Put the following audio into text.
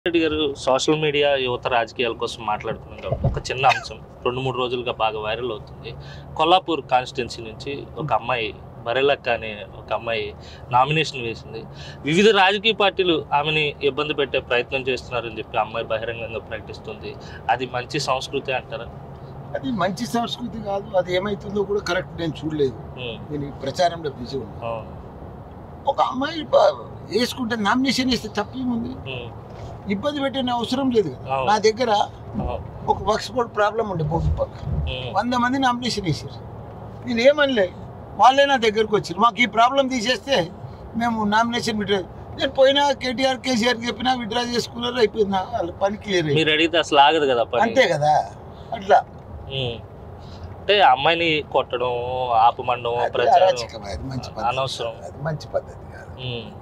రెడ్డి గారు social media యువత రాజకీయాల కోసం మాట్లాడుతున్నాం కాబట్టి ఒక చిన్న అంశం రెండు మూడు రోజులుగా బాగా వైరల్ అవుతుంది కొల్లాపూర్ కాన్స్టిట్యున్సీ నుంచి ఒక అమ్మాయి బరెలక్క అనే ఒక అమ్మాయి నామినేషన్ వేసింది వివిధ రాజకీయ పార్టీలు ఆమెని ఇబ్బంది పెట్టే ప్రయత్నం చేస్తున్నారని చెప్పి ఆ అమ్మాయి బహిరంగంగా ప్రకటిస్తుంది అది మంచి సంస్కృతి అంటారా అది మంచి సంస్కృతి కాదు అది ఏమైతుందో కూడా కరెక్ట్ నేను చూడలేదు ఉమ్, నేను ఈ ప్రచారంలో బిజీ ఉన్నా ఆ, ఒక అమ్మాయి బ- వేసుకుంటే నామినేషన్ వేస్తే తప్పేముంది ఉమ్, ఇబ్బంది పెట్టిన అవసరం లేదు కదా అవును. నా దగ్గర ఆ, ఒక వర్క్స్ బోర్డ్ ప్రాబ్లం ఉండే బోర్డు పక్క ఉమ్, వంద మంది నామినేషన్ వేసారు నేను ఏమనలే వాళ్ళే నా దగ్గరకు వచ్చారు మాకు ఈ ప్రాబ్లం తీసేస్తే మేము నామినేషన్ విడ్రా నేను పోయినా కేటీఆర్ కేసీఆర్ చెప్పినా విడ్రా చేసుకున్నారు అయిపోయింది నా- వాళ్ళ పని క్లియర్ అయింది మీరు అడిగితే అసలు ఆగదు కదా పని అంతే కదా అట్లా ఉమ్. అంటే ఆ అమ్మాయిని కొట్టడం ఆపమండం అది ప్రచారం అరాచకం అది మంచి పద్ధతి అనవసరం. అది మంచి పద్ధతి కాదు ఉమ్.